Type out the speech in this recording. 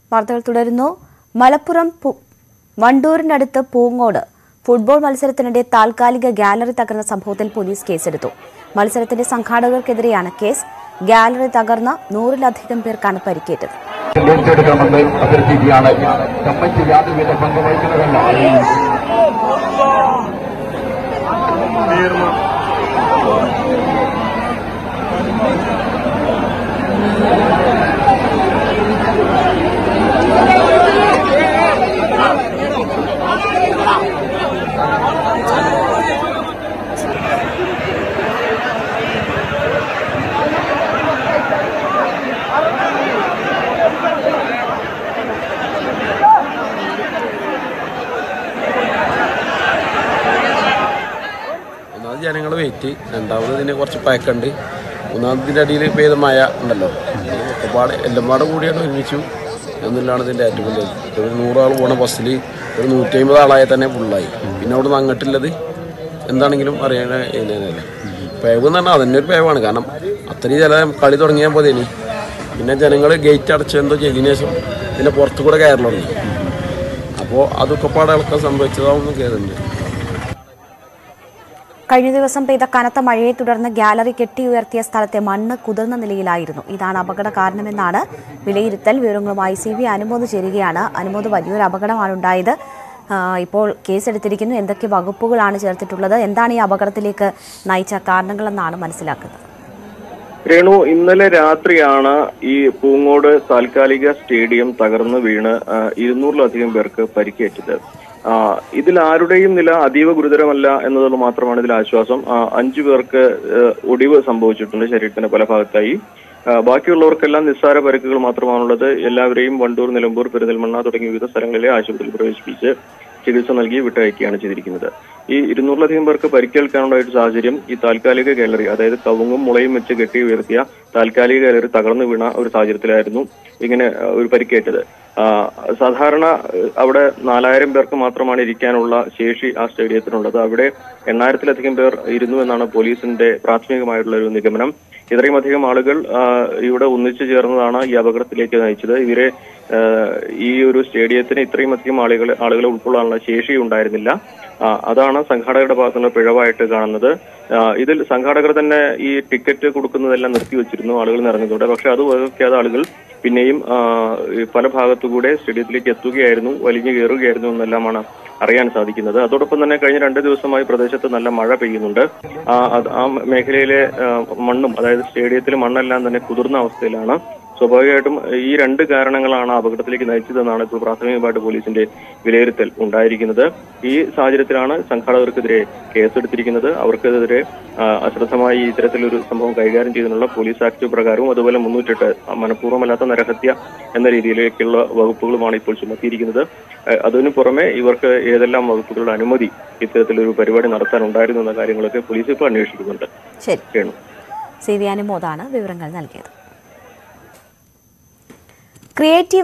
വാർത്തകൾ തുടരുന്നു മലപ്പുറം പു- വണ്ടൂരിനടുത്ത് പൂങ്ങോട് ഫുട്ബോൾ മത്സരത്തിനിടെ താൽക്കാലിക ഗാലറി തകർന്ന സംഭവത്തിൽ പോലീസ് കേസെടുത്തു മത്സരത്തിന്റെ സംഘാടകർക്കെതിരെയാണ് കേസ് ഗാലറി തകർന്ന നൂറിലധികം പേർക്കാണ് പരിക്കേറ്റത് ഏറ്റെടുക്കണമെന്ന് അഭ്യർത്ഥിക്കുകയാണ് കമ്മിറ്റി യാതൊരുവിധ പങ്ക് വഹിക്കുന്നതല്ല ഒന്നാമത് ജനങ്ങൾ വെയിറ്റ് രണ്ടാമത് ഇതിന് കുറച്ച് പയക്കുണ്ട് മൂന്നാമത് ഇതിൻ്റെ അടിയിൽ പെയ്ത മഴ ഉണ്ടല്ലോ ഒക്കെപ്പാട് എല്ലാം പാടെ കൂടിയാണ് ഒരുമിച്ചു എന്നില്ലാണ് ഇതിൻ്റെ ഏറ്റവും വലിയത് ഒരു നൂറാൾ പോണ ബസ്സിൽ ഒരു നൂറ്റി അമ്പത് ആളായ തന്നെ ഫുള്ളായി പിന്നെ അവിടെ നിന്ന് അങ്ങോട്ടുള്ളത് എന്താണെങ്കിലും അറിയാൻ ഇതിനല്ല പേവ് എന്ന് പറഞ്ഞാൽ അതന്നെ ഒരു പേവാണ് കാരണം അത്രയും ചില കളി തുടങ്ങിയാൽ പോതേനി പിന്നെ ജനങ്ങൾ ഗേറ്റ് അടച്ച് എന്തോ ചെയ്തതിനു ശേഷം പിന്നെ പുറത്തു കൂടെ കയറൽ തുടങ്ങി അപ്പോൾ അതൊക്കെ പാടെ ഇളക്കം സംഭവിച്ചതാവുന്ന കേസുണ്ട് കഴിഞ്ഞ ദിവസം പെയ്ത കനത്ത മഴയെ തുടർന്ന് ഗാലറി കെട്ടിയുയർത്തിയ സ്ഥലത്തെ മണ്ണ് കുതിർന്ന നിലയിലായിരുന്നു ഇതാണ് അപകട കാരണമെന്നാണ് വിലയിരുത്തൽ വിവരങ്ങളുമായി സി വി അനുമോദ് ചേരുകയാണ് അനുമോദ് വലിയൊരു അപകടമാണ് ഉണ്ടായത് ആ, ഇപ്പോൾ കേസെടുത്തിരിക്കുന്നു എന്തൊക്കെ വകുപ്പുകളാണ് ചേർത്തിട്ടുള്ളത് എന്താണ് ഈ അപകടത്തിലേക്ക് നയിച്ച കാരണങ്ങളെന്നാണ് മനസ്സിലാക്കുന്നത് രേണു ഇന്നലെ രാത്രിയാണ് ഈ പൂങ്ങോട് താൽക്കാലിക സ്റ്റേഡിയം തകർന്നു വീണ് ആ, ഇരുന്നൂറിലധികം പേർക്ക് പരിക്കേറ്റത് ആ, ഇതിൽ ആരുടെയും നില അതീവ ഗുരുതരമല്ല എന്നത് മാത്രമാണ് ഇതിൽ ആശ്വാസം ആ, അഞ്ചു പേർക്ക് ആ, ഒടിവ് സംഭവിച്ചിട്ടുണ്ട് ശരീരത്തിന്റെ പല ഭാഗത്തായി ആ, ബാക്കിയുള്ളവർക്കെല്ലാം നിസ്സാര പരിക്കുകൾ മാത്രമാണുള്ളത് എല്ലാവരെയും വണ്ടൂർ നിലമ്പൂർ പെരിന്തൽമണ്ണ തുടങ്ങിയ വിവിധ സ്ഥലങ്ങളിലെ ആശുപത്രിയിൽ പ്രവേശിപ്പിച്ച് ചികിത്സ നൽകി വിട്ടയക്കുകയാണ് ചെയ്തിരിക്കുന്നത് ഈ ഇരുന്നൂറിലധികം പേർക്ക് പരിക്കേൽക്കാനുള്ള ഒരു സാഹചര്യം ഈ താൽക്കാലിക ഗാലറി അതായത് കവുങ്ങും മുളയും വെച്ച് കെട്ടി ഉയർത്തിയ താൽക്കാലിക ഗാലറി തകർന്നു വീണ ഒരു സാഹചര്യത്തിലായിരുന്നു ഇങ്ങനെ ആ, ഒരു പരിക്കേറ്റത് ആ, സാധാരണ ആ, അവിടെ നാലായിരം പേർക്ക് മാത്രമാണ് ഇരിക്കാനുള്ള ശേഷി ആ സ്റ്റേഡിയത്തിനുള്ളത് അവിടെ എണ്ണായിരത്തിലധികം പേർ ഇരുന്നു എന്നാണ് പോലീസിന്റെ പ്രാഥമികമായിട്ടുള്ള ഒരു നിഗമനം ഇത്രയും അധികം ആളുകൾ ആ, ഇവിടെ ഒന്നിച്ചു ചേർന്നതാണ് ഈ അപകടത്തിലേക്ക് നയിച്ചത് ഇവരെ ആ, ഈ ഒരു സ്റ്റേഡിയത്തിന് ഇത്രയും അധികം ആളുകൾ ആളുകളെ ഉൾക്കൊള്ളാനുള്ള ശേഷി ഉണ്ടായിരുന്നില്ല ആ, അതാണ് സംഘാടകരുടെ ഭാഗത്തുനിന്ന് പിഴവായിട്ട് കാണുന്നത് ആ, ഇതിൽ സംഘാടകർ തന്നെ ഈ ടിക്കറ്റ് കൊടുക്കുന്നതെല്ലാം നിർത്തിവെച്ചിരുന്നു ആളുകൾ നിറഞ്ഞതോടെ പക്ഷെ അത് വകവയ്ക്കാതെ ആളുകൾ പിന്നെയും ആ, ഈ പല ഭാഗത്തുകൂടെ സ്റ്റേഡിയത്തിലേക്ക് എത്തുകയായിരുന്നു വലിഞ്ഞു കയറുകയായിരുന്നു എന്നെല്ലാമാണ് അറിയാൻ സാധിക്കുന്നത് അതോടൊപ്പം തന്നെ കഴിഞ്ഞ രണ്ട് ദിവസമായി പ്രദേശത്ത് നല്ല മഴ പെയ്യുന്നുണ്ട് ആ അത് ആ മേഖലയിലെ ആ, മണ്ണും അതായത് സ്റ്റേഡിയത്തിലെ മണ്ണെല്ലാം തന്നെ കുതിർന്ന അവസ്ഥയിലാണ് സ്വാഭാവികമായിട്ടും ഈ രണ്ട് കാരണങ്ങളാണ് അപകടത്തിലേക്ക് നയിച്ചതെന്നാണ് ഇപ്പോൾ പ്രാഥമികമായിട്ട് പോലീസിന്റെ വിലയിരുത്തൽ ഉണ്ടായിരിക്കുന്നത് ഈ സാഹചര്യത്തിലാണ് സംഘാടകർക്കെതിരെ കേസെടുത്തിരിക്കുന്നത് അവർക്കെതിരെ ആ, അശ്രദ്ധമായി ഇത്തരത്തിലൊരു സംഭവം കൈകാര്യം ചെയ്യുന്നതിനുള്ള പോലീസ് ആക്ട് പ്രകാരവും അതുപോലെ മുന്നൂറ്റെട്ട് മനഃപൂർവ്വമല്ലാത്ത നരഹത്യ എന്ന രീതിയിലേക്കുള്ള വകുപ്പുകളുമാണ് ഇപ്പോൾ ചുമത്തിയിരിക്കുന്നത് ആ, അതിനു പുറമെ ഇവർക്ക് ഏതെല്ലാം വകുപ്പുകളുടെ അനുമതി ഇത്തരത്തിലൊരു പരിപാടി നടത്താൻ ഉണ്ടായിരുന്നു എന്ന കാര്യങ്ങളൊക്കെ പോലീസ് ഇപ്പോൾ അന്വേഷിക്കുന്നുണ്ട് ശരി രേണു സി വി അനുമോദാണ് വിവരങ്ങൾ നൽകിയത് ക്രിയേറ്റീവ്